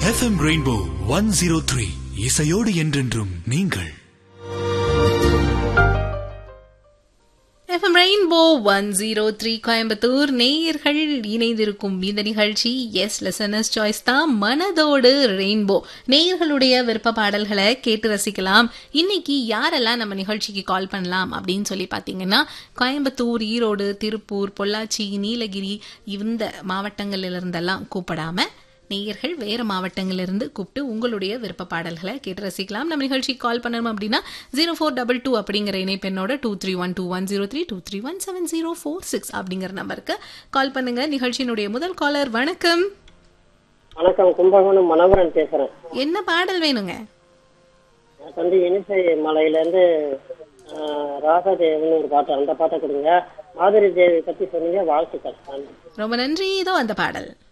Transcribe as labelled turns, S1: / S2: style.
S1: FM rainbow one zero three இசையோடு என்றென்றும் நீங்கள்
S2: FM rainbow one zero three Coimbatore நேயர்கள் இணைந்திருக்கும் இந்த நிகழ்ச்சி எஸ் லெசனர்ஸ் சாய்ஸ் தான் மனதோடு ரெயின்போ நேயர்களுடைய விருப்ப பாடல்களை கேட்டு ரசிக்கலாம் இன்னைக்கு யாரெல்லாம் நம்ம நிகழ்ச்சிக்கு கால் பண்ணலாம் அப்படின்னு சொல்லி பார்த்தீங்கன்னா கோயம்புத்தூர் ஈரோடு திருப்பூர் பொள்ளாச்சி நீலகிரி இந்த மாவட்டங்கள்ல இருந்தெல்லாம் கூப்பிடாம நேயர்கள் வேற மாவட்டங்களிலிருந்து கூப்பிட்டு உங்களுடைய விருப்ப பாடல்களை கேட்டு ரசிக்கலாம் நம்ம நிகழ்ச்சிக்கு கால் பண்ணணும் அப்படின்னா ஜீரோ ஃபோர் டபுள் டூ அப்படிங்கிற இணைப்பெண்ணோட two three one two one zero three two three one seven zero four six அப்படிங்கிற நம்பருக்கு கால் பண்ணுங்க நிகழ்ச்சியினுடைய முதல் காலர் வணக்கம்
S3: வணக்கம் கும்பகோணம் மனோகரன் பேசுறேன்
S2: என்ன பாடல் வேணுங்க
S3: எனக்கு வந்து இனிசை மலையில இருந்து ஆஹ், ராசாதேவன் ஒரு பாட்டு அந்த பாட்டை கொடுங்க மாதுரி தேவி பத்தி சொன்னீங்க வாழ்த்துக்கள்
S2: ரொம்ப நன்றி இதோ அந்த பாடல்